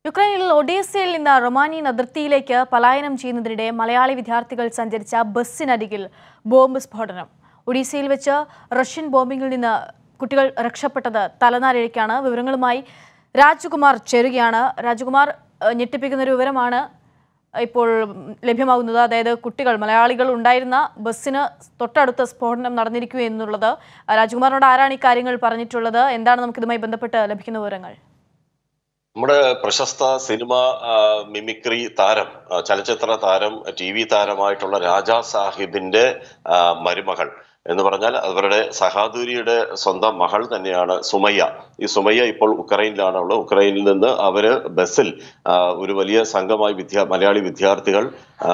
യുക്രൈനിൽ ഒഡീസയിൽ നിന്ന് റൊമാനിയൻ അതിർത്തിയിലേക്ക് പലായനം ചെയ്യുന്നതിനിടെ മലയാളി വിദ്യാർത്ഥികൾ സഞ്ചരിച്ച ബസ്സിനരികിൽ ബോംബ് സ്ഫോടനം ഒഡീസയിൽ വെച്ച് റഷ്യൻ ബോംബിങ്ങിൽ നിന്ന് കുട്ടികൾ രക്ഷപ്പെട്ടത് തലനാരിഴയ്ക്കാണ് വിവരങ്ങളുമായി രാജകുമാർ ചേരുകയാണ് രാജകുമാർ ഏഹ്, ഞെട്ടിപ്പിക്കുന്ന ഒരു വിവരമാണ് ഇപ്പോൾ ലഭ്യമാകുന്നത് അതായത് കുട്ടികൾ മലയാളികൾ ഉണ്ടായിരുന്ന ബസ്സിന് തൊട്ടടുത്ത സ്ഫോടനം നടന്നിരിക്കൂ എന്നുള്ളത് രാജകുമാറിനോട് ആരാണ് ഈ കാര്യങ്ങൾ പറഞ്ഞിട്ടുള്ളത് എന്താണ് നമുക്കിതുമായി ബന്ധപ്പെട്ട് ലഭിക്കുന്ന വിവരങ്ങൾ നമ്മുടെ പ്രശസ്ത സിനിമ ആ, മിമിക്രി താരം ആ, ചലച്ചിത്ര താരം ടി വി താരമായിട്ടുള്ള രാജാ സാഹിബിന്റെ ആ, മരുമകൾ എന്ന് പറഞ്ഞാൽ അവരുടെ സഹാദൂരിയുടെ സ്വന്തം മകൾ തന്നെയാണ് സുമയ്യ ഈ സുമയ്യ ഇപ്പോൾ ഉക്രൈനിലാണ് ഉള്ളത് ഉക്രൈനിൽ നിന്ന് അവര് ബസ്സിൽ ആ, ഒരു വലിയ സംഘമായി വിദ്യാ മലയാളി വിദ്യാർത്ഥികൾ ആ,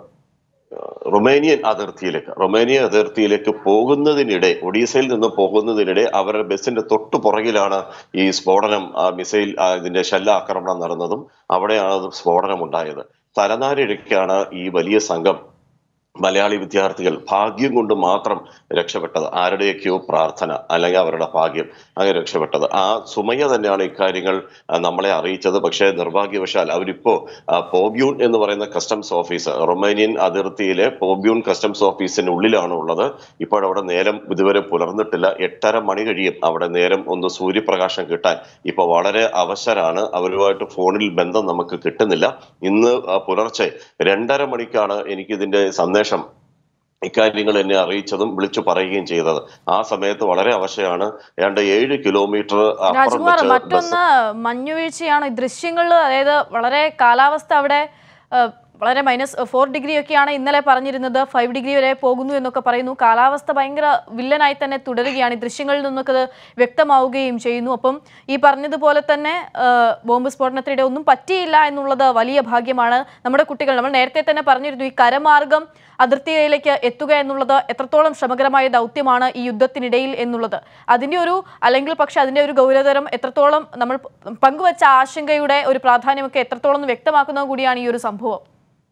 റൊമേനിയൻ അതിർത്തിയിലേക്ക് റൊമേനിയ അതിർത്തിയിലേക്ക് പോകുന്നതിനിടെ ഒഡീസയിൽ നിന്ന് പോകുന്നതിനിടെ അവരുടെ ബസ്സിന്റെ തൊട്ടു പുറകിലാണ് ഈ സ്ഫോടനം ആ മിസൈൽ ആ, ഇതിന്റെ ഷെല്ലാക്രമണം നടന്നതും അവിടെയാണ് അത് സ്ഫോടനം ഉണ്ടായത് തലനാരിഴയ്ക്കാണ് ഈ വലിയ സംഘം മലയാളി വിദ്യാർത്ഥികൾ ഭാഗ്യം കൊണ്ട് മാത്രം രക്ഷപ്പെട്ടത് ആരുടെയൊക്കെയോ പ്രാർത്ഥന അല്ലെങ്കിൽ അവരുടെ ഭാഗ്യം അങ്ങനെ രക്ഷപ്പെട്ടത് ആ സുമയ്യ തന്നെയാണ് ഇക്കാര്യങ്ങൾ ആ, നമ്മളെ അറിയിച്ചത് പക്ഷേ നിർഭാഗ്യവശാൽ അവരിപ്പോ ആ, പോബ്യൂൺ എന്ന് പറയുന്ന കസ്റ്റംസ് ഓഫീസ് റൊമേനിയൻ അതിർത്തിയിലെ പോബ്യൂൺ കസ്റ്റംസ് ഓഫീസിനുള്ളിലാണ് ഉള്ളത് ഇപ്പോൾ അവിടെ നേരം ഇതുവരെ പുലർന്നിട്ടില്ല എട്ടര മണി കഴിയും അവിടെ നേരം ഒന്ന് സൂര്യപ്രകാശം കിട്ടാൻ ഇപ്പൊ വളരെ അവശരാണ് അവരുമായിട്ട് ഫോണിൽ ബന്ധം നമുക്ക് കിട്ടുന്നില്ല ഇന്ന് ആ, പുലർച്ചെ രണ്ടര മണിക്കാണ് എനിക്ക് ഇതിന്റെ സന്ദേശം ഇക്കാര്യങ്ങൾ എന്നെ അറിയിച്ചതും വിളിച്ചു പറയുകയും ചെയ്തത് ആ സമയത്ത് വളരെ അവശയാണ് ഏതാണ്ട് ഏഴ് കിലോമീറ്റർ അപ്പുറം രാജ്കുമാർ വെച്ച് ബസ് മറ്റൊന്ന് മഞ്ഞുവീഴ്ചയാണ് ഈ ദൃശ്യങ്ങളിൽ അതായത് വളരെ കാലാവസ്ഥ അവിടെ ആ, വളരെ മൈനസ് ഫോർ ഡിഗ്രി ഒക്കെയാണ് ഇന്നലെ പറഞ്ഞിരുന്നത് ഫൈവ് ഡിഗ്രി വരെ പോകുന്നു എന്നൊക്കെ പറയുന്നു കാലാവസ്ഥ ഭയങ്കര വില്ലനായി തന്നെ തുടരുകയാണ് ഈ ദൃശ്യങ്ങളിൽ നിന്നൊക്കെ അത് വ്യക്തമാവുകയും ചെയ്യുന്നു അപ്പം ഈ പറഞ്ഞതുപോലെ തന്നെ ആ, ബോംബ് സ്ഫോടനത്തിനിടെ ഒന്നും പറ്റിയില്ല എന്നുള്ളത് വലിയ ഭാഗ്യമാണ് നമ്മുടെ കുട്ടികൾ നമ്മൾ നേരത്തെ തന്നെ പറഞ്ഞിരുന്നു ഈ കരമാർഗം അതിർത്തിയിലേക്ക് എത്തുക എന്നുള്ളത് എത്രത്തോളം ശ്രമകരമായ ദൗത്യമാണ് ഈ യുദ്ധത്തിനിടയിൽ എന്നുള്ളത് അതിന്റെ ഒരു അല്ലെങ്കിൽ പക്ഷെ അതിന്റെ ഒരു ഗൗരവതരം എത്രത്തോളം നമ്മൾ പങ്കുവച്ച ആശങ്കയുടെ ഒരു പ്രാധാന്യമൊക്കെ എത്രത്തോളം എന്ന് വ്യക്തമാക്കുന്നത് കൂടിയാണ് ഈ ഒരു സംഭവം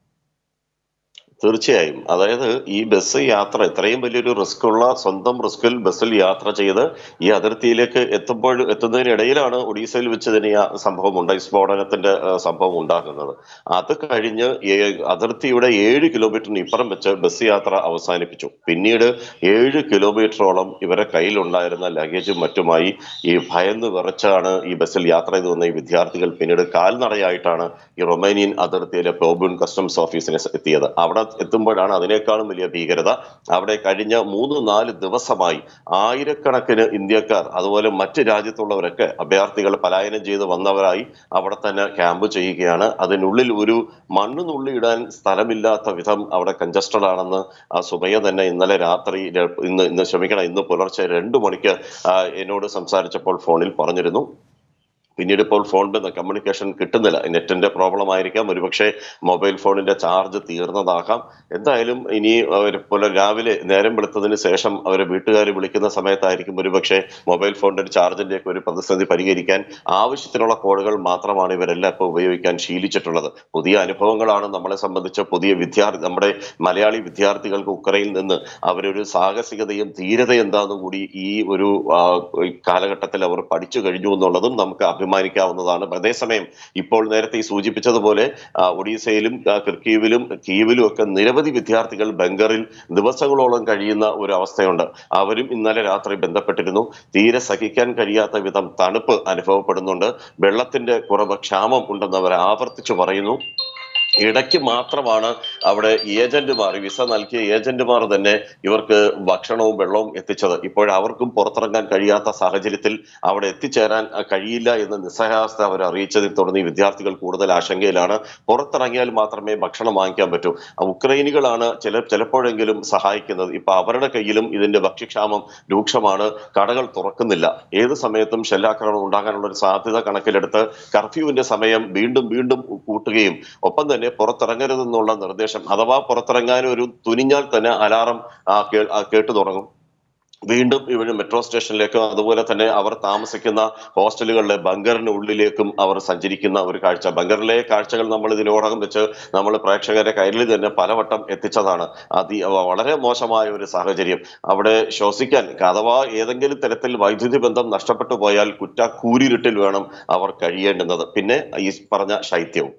തീർച്ചയായും അതായത് ഈ ബസ് യാത്ര ഇത്രയും വലിയൊരു റിസ്ക് ഉള്ള സ്വന്തം റിസ്കിൽ ബസ്സിൽ യാത്ര ചെയ്ത് ഈ അതിർത്തിയിലേക്ക് എത്തുമ്പോൾ എത്തുന്നതിനിടയിലാണ് ഒഡീസയിൽ വെച്ച് തന്നെ ആ സംഭവം ഉണ്ടായി സ്ഫോടനത്തിന്റെ ആ, സംഭവം ഉണ്ടാകുന്നത് അത് കഴിഞ്ഞ് ഏ- അതിർത്തിയുടെ ഏഴ് കിലോമീറ്ററിന് ഇപ്പുറം വെച്ച് ബസ് യാത്ര അവസാനിപ്പിച്ചു പിന്നീട് ഏഴ് കിലോമീറ്ററോളം ഇവരെ കയ്യിലുണ്ടായിരുന്ന ലഗേജും മറ്റുമായി ഈ ഭയന്ന് വിറച്ചാണ് ഈ ബസ്സിൽ യാത്ര ചെയ്തു വന്ന ഈ വിദ്യാർത്ഥികൾ പിന്നീട് കാൽനടയായിട്ടാണ് ഈ റൊമേനിയൻ അതിർത്തിയിലെ പ്രോബിൻ കസ്റ്റംസ് ഓഫീസിനെ എത്തിയത് അവിടെ എത്തുമ്പോഴാണ് അതിനേക്കാളും വലിയ ഭീകരത അവിടെ കഴിഞ്ഞ മൂന്ന് നാല് ദിവസമായി ആയിരക്കണക്കിന് ഇന്ത്യക്കാർ അതുപോലെ മറ്റ് രാജ്യത്തുള്ളവരൊക്കെ അഭയാർത്ഥികൾ പലായനം ചെയ്ത് വന്നവരായി അവിടെ തന്നെ ക്യാമ്പ് ചെയ്യുകയാണ് അതിനുള്ളിൽ ഒരു മണ്ണ് നുള്ളിയിടാൻ സ്ഥലമില്ലാത്ത വിധം അവിടെ കഞ്ചസ്റ്റഡ് ആണെന്ന് ആ സുമയ്യ തന്നെ ഇന്നലെ രാത്രി ര- ഇന്ന് ഇന്ന് ക്ഷമിക്കണം ഇന്ന് പുലർച്ചെ രണ്ടു മണിക്ക് ആ, എന്നോട് സംസാരിച്ചപ്പോൾ ഫോണിൽ പറഞ്ഞിരുന്നു പിന്നീട് ഇപ്പോൾ ഫോണിന്റെ കമ്മ്യൂണിക്കേഷൻ കിട്ടുന്നില്ല നെറ്റിന്റെ പ്രോബ്ലം ആയിരിക്കാം ഒരുപക്ഷെ മൊബൈൽ ഫോണിന്റെ ചാർജ് തീർന്നതാകാം എന്തായാലും ഇനി അവർ പോലെ രാവിലെ നേരം വെളുത്തതിന് ശേഷം അവരെ വീട്ടുകാർ വിളിക്കുന്ന സമയത്തായിരിക്കും ഒരുപക്ഷെ മൊബൈൽ ഫോണിന്റെ ഒരു ചാർജിന്റെ ഒക്കെ ഒരു പ്രതിസന്ധി പരിഹരിക്കാൻ ആവശ്യത്തിനുള്ള കോഡുകൾ മാത്രമാണ് ഇവരെല്ലാം ഇപ്പോൾ ഉപയോഗിക്കാൻ ശീലിച്ചിട്ടുള്ളത് പുതിയ അനുഭവങ്ങളാണ് നമ്മളെ സംബന്ധിച്ച് പുതിയ വിദ്യാർത്ഥി നമ്മുടെ മലയാളി വിദ്യാർത്ഥികൾക്ക് ഉക്രൈനിൽ നിന്ന് അവരൊരു സാഹസികതയും ധീരതയും എന്താണെന്നും കൂടി ഈ ഒരു ആ, ഈ കാലഘട്ടത്തിൽ അവർ പഠിച്ചു കഴിഞ്ഞു എന്നുള്ളതും നമുക്ക് അഭിമാനിക്കാവുന്നതാണ് അതേസമയം ഇപ്പോൾ നേരത്തെ ഈ സൂചിപ്പിച്ചതുപോലെ ആ, ഒഡീസയിലും ആ, കിർക്കീവിലും കീവിലും ഒക്കെ നിരവധി വിദ്യാർത്ഥികൾ ബംഗറിൽ ദിവസങ്ങളോളം കഴിയുന്ന ഒരു അവസ്ഥയുണ്ട് അവരും ഇന്നലെ രാത്രി ബന്ധപ്പെട്ടിരുന്നു തീരെ സഹിക്കാൻ കഴിയാത്ത വിധം തണുപ്പ് അനുഭവപ്പെടുന്നുണ്ട് വെള്ളത്തിന്റെ കുറവ് ക്ഷാമം ഉണ്ടെന്ന് അവർ ആവർത്തിച്ചു പറയുന്നു ഇടയ്ക്ക് മാത്രമാണ് അവിടെ ഏജന്റുമാർ വിസ നൽകിയ ഏജന്റുമാർ തന്നെ ഇവർക്ക് ഭക്ഷണവും വെള്ളവും എത്തിച്ചത് ഇപ്പോൾ അവർക്കും പുറത്തിറങ്ങാൻ കഴിയാത്ത സാഹചര്യത്തിൽ അവിടെ എത്തിച്ചേരാൻ അഹ്, കഴിയില്ല എന്ന് നിസ്സഹാവസ്ഥ അവർ അറിയിച്ചതിൽ തുടർന്ന് ഈ വിദ്യാർത്ഥികൾ കൂടുതൽ ആശങ്കയിലാണ് പുറത്തിറങ്ങിയാൽ മാത്രമേ ഭക്ഷണം വാങ്ങിക്കാൻ പറ്റൂ ആ ഉക്രൈനികളാണ് ചില ചിലപ്പോഴെങ്കിലും സഹായിക്കുന്നത് ഇപ്പൊ അവരുടെ കയ്യിലും ഇതിന്റെ ഭക്ഷ്യക്ഷാമം രൂക്ഷമാണ് കടകൾ തുറക്കുന്നില്ല ഏത് സമയത്തും ഷെല്ലാക്രമണം ഉണ്ടാകാനുള്ള ഒരു സാധ്യത കണക്കിലെടുത്ത് കർഫ്യൂവിന്റെ സമയം വീണ്ടും വീണ്ടും കൂട്ടുകയും ഒപ്പം തന്നെ പുറത്തിറങ്ങരുതെന്നുള്ള നിർദ്ദേശം അഥവാ പുറത്തിറങ്ങാൻ ഒരു തുനിഞ്ഞാൽ തന്നെ അലാറം ആ, കേ- ആ, കേട്ടു തുടങ്ങും വീണ്ടും ഇവര് മെട്രോ സ്റ്റേഷനിലേക്കും അതുപോലെ തന്നെ അവർ താമസിക്കുന്ന ഹോസ്റ്റലുകളിലെ ബങ്കറിന് ഉള്ളിലേക്കും അവർ സഞ്ചരിക്കുന്ന ഒരു കാഴ്ച ബങ്കറിലെ കാഴ്ചകൾ നമ്മൾ ഇതിനോടകം വെച്ച് നമ്മൾ പ്രേക്ഷകരെ കയ്യിൽ തന്നെ പലവട്ടം എത്തിച്ചതാണ് അതി വളരെ മോശമായ ഒരു സാഹചര്യം അവിടെ ശ്വസിക്കാൻ അഥവാ ഏതെങ്കിലും തരത്തിൽ വൈദ്യുതി ബന്ധം നഷ്ടപ്പെട്ടു പോയാൽ കുറ്റ കൂരിരുട്ടിൽ വേണം അവർ കഴിയേണ്ടുന്നത് പിന്നെ ഈ പറഞ്ഞ ശൈത്യവും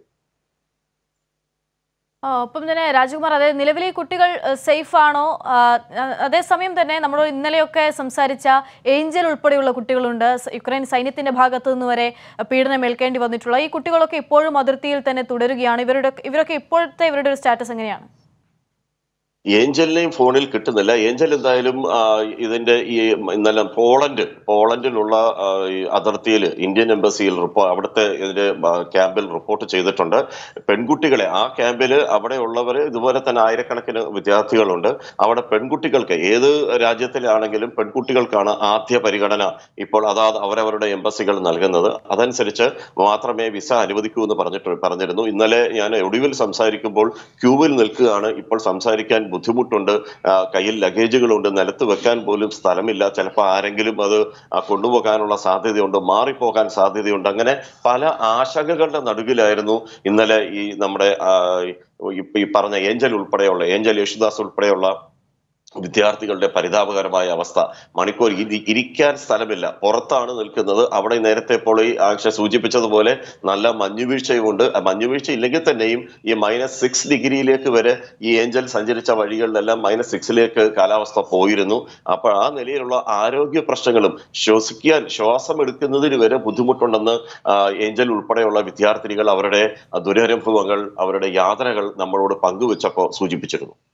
ആ, ഒപ്പം തന്നെ രാജകുമാർ അതായത് നിലവിലെ ഈ കുട്ടികൾ സേഫ് ആണോ ആ, അ- അതേസമയം തന്നെ നമ്മൾ ഇന്നലെയൊക്കെ സംസാരിച്ച ഏഞ്ചൽ ഉൾപ്പെടെയുള്ള കുട്ടികളുണ്ട് സ- യുക്രൈൻ സൈന്യത്തിന്റെ ഭാഗത്തു നിന്ന് വരെ പീഡനം ഏൽക്കേണ്ടി വന്നിട്ടുള്ള ഈ കുട്ടികളൊക്കെ ഇപ്പോഴും അതിർത്തിയിൽ തന്നെ തുടരുകയാണ് ഇവരുടെ ഇവരൊക്കെ ഇപ്പോഴത്തെ ഇവരുടെ ഒരു സ്റ്റാറ്റസ് എങ്ങനെയാണ് ഏഞ്ചലിനെയും ഫോണിൽ കിട്ടുന്നില്ല ഏഞ്ചൽ എന്തായാലും ആ, ഇതിന്റെ ഈ ഇന്നലെ പോളണ്ട് പോളണ്ടിലുള്ള ആ, ഈ അതിർത്തിയിൽ ഇന്ത്യൻ എംബസിയിൽ റിപ്പോ അവിടുത്തെ ഇതിന്റെ ആ, ക്യാമ്പിൽ റിപ്പോർട്ട് ചെയ്തിട്ടുണ്ട് പെൺകുട്ടികളെ ആ ക്യാമ്പിൽ അവിടെ ഉള്ളവര് ഇതുപോലെ തന്നെ ആയിരക്കണക്കിന് വിദ്യാർത്ഥികളുണ്ട് അവിടെ പെൺകുട്ടികൾക്ക് ഏത് രാജ്യത്തിലാണെങ്കിലും പെൺകുട്ടികൾക്കാണ് ആദ്യ പരിഗണന ഇപ്പോൾ അതാത് അവരവരുടെ എംബസികൾ നൽകുന്നത് അതനുസരിച്ച് മാത്രമേ വിസ അനുവദിക്കൂ എന്ന് പറഞ്ഞിട്ട് പറഞ്ഞിരുന്നു ഇന്നലെ ഞാൻ ഒടുവിൽ സംസാരിക്കുമ്പോൾ ക്യൂവിൽ നിൽക്കുകയാണ് ഇപ്പോൾ സംസാരിക്കാൻ ബുദ്ധിമുട്ടുണ്ട് ആ, കയ്യിൽ ലഗേജുകളുണ്ട് നിലത്ത് വെക്കാൻ പോലും സ്ഥലമില്ല ചിലപ്പോൾ ആരെങ്കിലും അത് ആ, കൊണ്ടുപോകാനുള്ള സാധ്യതയുണ്ട് മാറിപ്പോകാൻ സാധ്യതയുണ്ട് അങ്ങനെ പല ആശങ്കകളുടെ നടുവിലായിരുന്നു ഇന്നലെ ഈ നമ്മുടെ ആ, ഈ ഈ പറഞ്ഞ ഏഞ്ചൽ ഉൾപ്പെടെയുള്ള ഏഞ്ചൽ യേശുദാസ് ഉൾപ്പെടെയുള്ള വിദ്യാർത്ഥികളുടെ പരിതാപകരമായ അവസ്ഥ മണിക്കൂർ ഇരി- ഇരിക്കാൻ സ്ഥലമില്ല പുറത്താണ് നിൽക്കുന്നത് അവിടെ നേരത്തെ ഇപ്പോൾ ഈ ആക്ഷ സൂചിപ്പിച്ചതുപോലെ നല്ല മഞ്ഞുവീഴ്ചയുമുണ്ട് ആ മഞ്ഞുവീഴ്ച ഇല്ലെങ്കിൽ തന്നെയും ഈ മൈനസ് സിക്സ് ഡിഗ്രിയിലേക്ക് വരെ ഈ ഏഞ്ചൽ സഞ്ചരിച്ച വഴികളിലെല്ലാം മൈനസ് സിക്സിലേക്ക് കാലാവസ്ഥ പോയിരുന്നു അപ്പോൾ ആ നിലയിലുള്ള ആരോഗ്യ പ്രശ്നങ്ങളും ശ്വസിക്കാൻ ശ്വാസം എടുക്കുന്നതിന് വരെ ബുദ്ധിമുട്ടുണ്ടെന്ന് ആ, ഏഞ്ചൽ ഉൾപ്പെടെയുള്ള വിദ്യാർത്ഥിനികൾ അവരുടെ ദുരനുഭവങ്ങൾ അവരുടെ യാതനകൾ നമ്മളോട് പങ്കുവെച്ചപ്പോൾ സൂചിപ്പിച്ചിരുന്നു